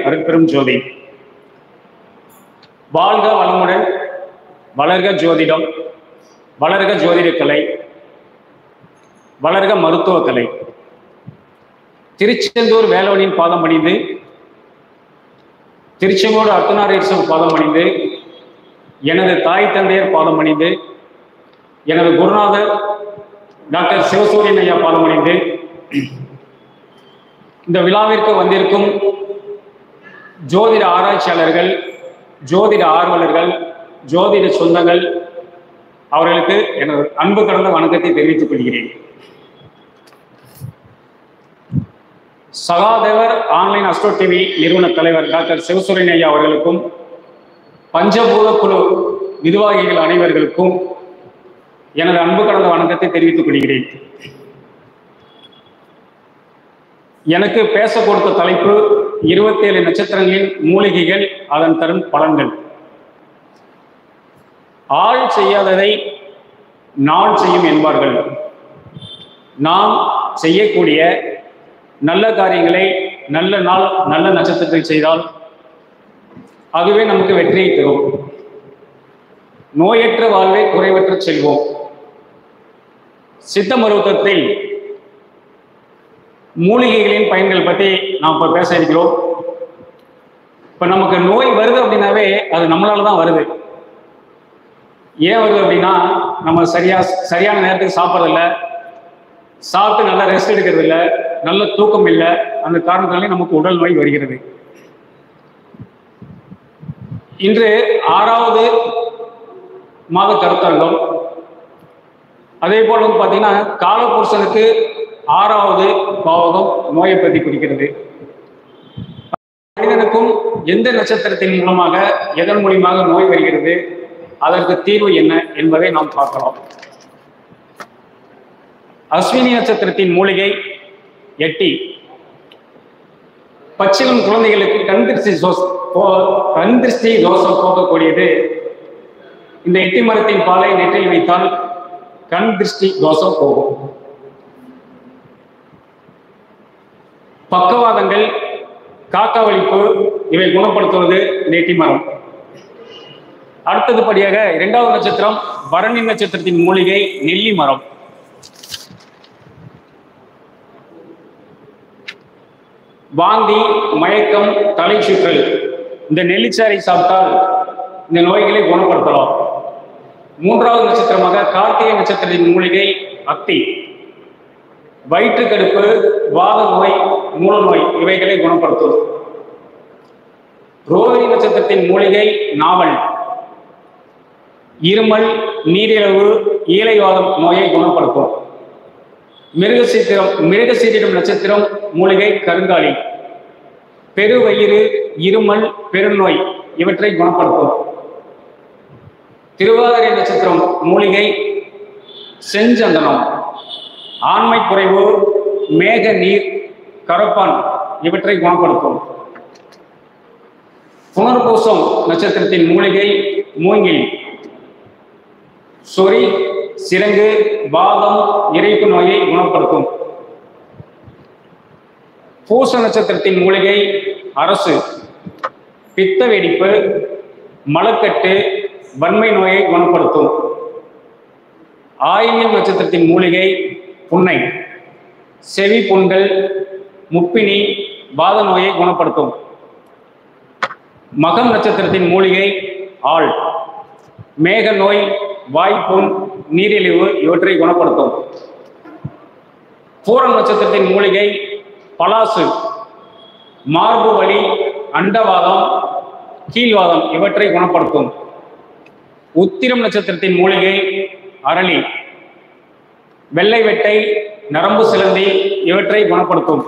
அருட்பெரும் ஜோதி வாழ்க வளமுடன் வளர்க ஜோதிடம் வளர்க ஜோதிடக்கலை வளர்க மருத்துவக்கலை திருச்செந்தூர் வேலவனின் பாதம் பணிந்து திருச்செங்கோடு அர்த்தநாரீஸ்வரர் பாதம் பணிந்து எனது தாய் தந்தையர் பாதம் பணிந்து எனது குருநாதர் டாக்டர் சிவசூரியன் ஐயா பாதம் பணிந்து இந்த விழாவிற்கு வந்திருக்கும் ஜோதிட ஆராய்ச்சியாளர்கள் ஜோதிட ஆர்வலர்கள் ஜோதிட சொந்தங்கள் அவர்களுக்கு எனது அன்பு கடந்த வணக்கத்தை தெரிவித்துக் கொள்கிறேன் சகாதேவர் ஆன்லைன் அஸ்ட்ரோ டிவி நிறுவன தலைவர் டாக்டர் சிவசூரியன் ஐயா அவர்களுக்கும் பஞ்சபூத குழு நிர்வாகிகள் அனைவர்களுக்கும் எனது அன்பு கடந்த வணக்கத்தை தெரிவித்துக் கொள்கிறேன் எனக்கு பேச கொடுத்த தலைப்பு இருபத்தேழு நட்சத்திரங்களின் மூலிகைகள் அதன் தரும் பலன்கள் ஆள் செய்யாததை நாள் செய்யும் என்பார்கள் நாம் செய்யக்கூடிய நல்ல காரியங்களை நல்ல நாள் நல்ல நட்சத்திரத்தில் செய்தால் அதுவே நமக்கு வெற்றியை தரும் நோயற்ற வாழ்வே குறைவற்ற செல்வோம் சித்த மருத்துவத்தில் மூலிகைகளின் பயன்கள் பற்றி நாம் இப்போ பேச இருக்கிறோம் இப்போ நமக்கு நோய் வருது அப்படின்னாவே அது நம்மளால தான் வருது ஏன் வருது அப்படின்னா நம்ம சரியா சரியான நேரத்துக்கு சாப்பிட்றதில்ல சாப்பிட்டு நல்லா ரெஸ்ட் எடுக்கிறது இல்லை நல்ல தூக்கம் இல்லை அந்த காரணத்தினாலே நமக்கு உடல் நோய் வருகிறது இன்று ஆறாவது மாத கருத்தரங்கம் அதே போல வந்து பார்த்தீங்கன்னா காலபுருஷனுக்கு ஆறாவது பாவகம் நோயை பற்றி குறிக்கிறது மனிதனுக்கும் எந்த நட்சத்திரத்தின் மூலமாக எதன் மூலியமாக நோய் வருகிறது அதற்கு தீர்வு என்ன என்பதை நாம் பார்க்கலாம் அஸ்வினி நட்சத்திரத்தின் மூலிகை எட்டி பச்சிலம் குழந்தைகளுக்கு கண் திருஷ்டி தோஸ் கண் திருஷ்டி தோஷம் போக்கக்கூடியது இந்த எட்டி மரத்தின் பாலை நெற்றில் வைத்தால் கண் திருஷ்டி தோஷம் போகும் பக்கவாதங்கள் காக்கா வலிப்பு இவை குணப்படுத்துவது நெட்டி மரம் அடுத்தது படியாக இரண்டாவது நட்சத்திரம் பரணி நட்சத்திரத்தின் மூலிகை நெல்லி மரம் வாந்தி மயக்கம் தலை சுற்றல் இந்த நெல்லிச்சாறை சாப்பிட்டால் இந்த நோய்களை குணப்படுத்தலாம் மூன்றாவது நட்சத்திரமாக கார்த்திகை நட்சத்திரத்தின் மூலிகை அத்தி வயிற்று கடுப்பு வாத நோய் மூல நோய் இவைகளை குணப்படுத்தும் ரோகிணி நட்சத்திரத்தின் மூலிகை நாவல் இருமல் நீரிழிவு ஈலைவாதம் நோயை குணப்படுத்தும் மிருகசீத்திரம் மிருகசீரிடம் நட்சத்திரம் மூலிகை கருங்காலி பெருவயிறு இருமல் பெருநோய் இவற்றை குணப்படுத்தும் திருவாதிரை நட்சத்திரம் மூலிகை செஞ்சந்தனம் ஆண்மை குறைவு மேக நீர் கரப்பான் இவற்றை குணப்படுத்தும் புனர்பூசம் நட்சத்திரத்தின் மூலிகை மூங்கில் சொறி சிறங்கு வாதம் இறைப்பு நோயை குணப்படுத்தும் பூச நட்சத்திரத்தின் மூலிகை அரசு பித்த வெடிப்பு மலக்கட்டு வன்மை நோயை குணப்படுத்தும் ஆயில்யம் நட்சத்திரத்தின் மூலிகை புன்னை செவி புண்கள் முப்பினி வாத நோயை குணப்படுத்தும் மகம் நட்சத்திரத்தின் மூலிகை ஆள் மேக நோய் வாய்ப்புண் நீரிழிவு இவற்றை குணப்படுத்தும் பூரம் நட்சத்திரத்தின் மூலிகை பலாசு மார்பு வலி அண்டவாதம் கீழ்வாதம் இவற்றை குணப்படுத்தும் உத்திரம் நட்சத்திரத்தின் மூலிகை அரளி வெள்ளை வெட்டை நரம்பு சிலந்தி இவற்றை குணப்படுத்தும்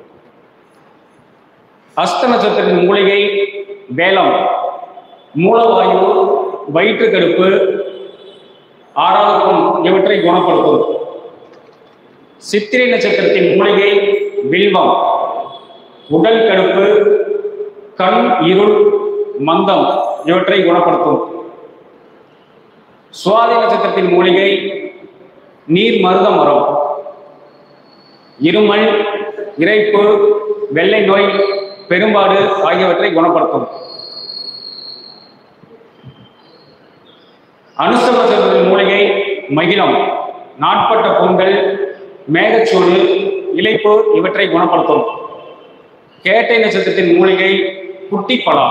அஸ்த நட்சத்திரத்தின் மூலிகை வேலம் மூலவாயு வயிற்று கடுப்பு ஆறாவது இவற்றை குணப்படுத்தும் சித்திரை நட்சத்திரத்தின் மூலிகை வில்வம் உடல் கடுப்பு கண் இருள் மந்தம் இவற்றை குணப்படுத்தும் சுவாதி நட்சத்திரத்தின் மூலிகை நீர் மருத மரம் இருமல் இறைப்பு வெள்ளை நோய் பெரும்பாடு ஆகியவற்றை குணப்படுத்தும் அனுசவ நட்சத்திரத்தின் மூலிகை மகிழம் நாட்பட்ட புண்கள் மேகச்சூடு இலைப்பு இவற்றை குணப்படுத்தும் கேட்டை நட்சத்திரத்தின் மூலிகை குட்டிப்பழா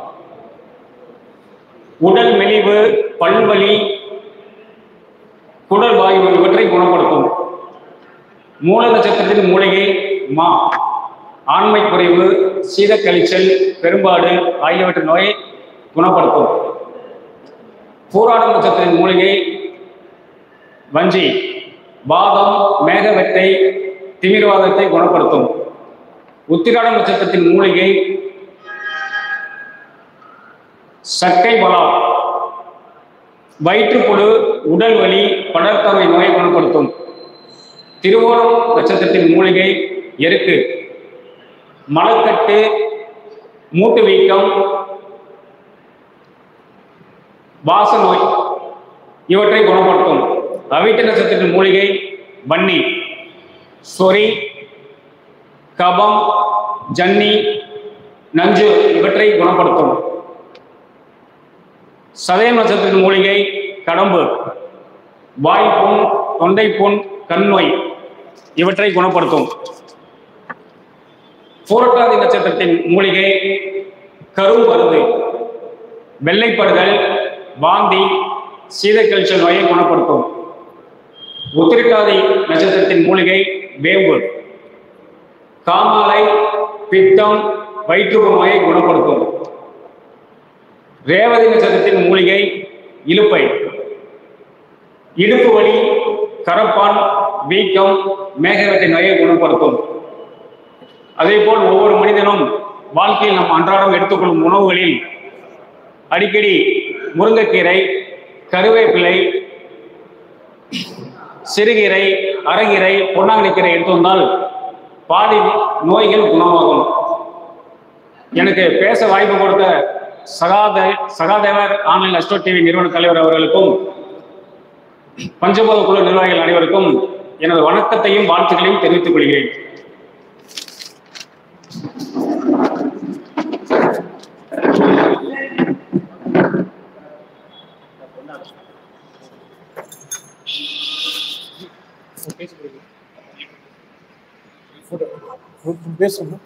உடல் மெலிவு பல்வலி குடல் வாயு இவற்றை குணப்படுத்தும் மூல நட்சத்திரத்தின் மூலிகை மா ஆண்மை குறைவு சீதக்கழிச்சல் பெரும்பாடு ஆகியவற்றின் நோயை குணப்படுத்தும் பூராட நட்சத்திரத்தின் மூலிகை வஞ்சி வாதம் மேகவெட்டை திமிர்வாதத்தை குணப்படுத்தும் உத்திராட நட்சத்திரத்தின் மூலிகை சக்கை பலா வயிற்றுப்புழு உடல் வலி படர்த்தமை நோயை குணப்படுத்தும் திருவோணம் நட்சத்திரத்தின் மூலிகை எருக்கு மலக்கட்டு மூட்டு வீக்கம் வாச நோய் இவற்றை குணப்படுத்தும் அவிட்ட நட்சத்திரத்தின் மூலிகை வன்னி சொறி கபம் ஜன்னி நஞ்சு இவற்றை குணப்படுத்தும் சதயம் நட்சத்திரத்தின் மூலிகை கடம்பு வாய்ப்புண் தொண்டைப்புண் கண்ணோய் இவற்றை குணப்படுத்தும் பூரட்டாதி நட்சத்திரத்தின் மூலிகை கரும்பருது வெள்ளைப்படுதல் வாந்தி சீதக்கழிச்சல் நோயை குணப்படுத்தும் உத்திரட்டாதி நட்சத்திரத்தின் மூலிகை வேம்பு காமாலை பித்தம் வயிற்றுப்பு நோயை குணப்படுத்தும் ரேவதி நட்சத்திரத்தின் மூலிகை இலுப்பை இடுப்பு வலி கரப்பான் வீக்கம் மேகவெட்டை நோயை குணப்படுத்தும் அதேபோல் ஒவ்வொரு மனிதனும் வாழ்க்கையில் நம் அன்றாடம் எடுத்துக்கொள்ளும் உணவுகளில் அடிக்கடி முருங்கைக்கீரை கருவேப்பிலை சிறுகீரை அரைகீரை பொன்னாங்கண்ணிக்கீரை எடுத்து வந்தால் பாதி நோய்கள் குணமாகும் எனக்கு பேச வாய்ப்பு கொடுத்த சகாதே சகாதேவர் ஆன்லைன் அஸ்டோ டிவி நிறுவன தலைவர் அவர்களுக்கும் பஞ்சபோத குழு நிர்வாகிகள் அனைவருக்கும் எனது வணக்கத்தையும் வாழ்த்துக்களையும் தெரிவித்துக் கொள்கிறேன் பேசணும்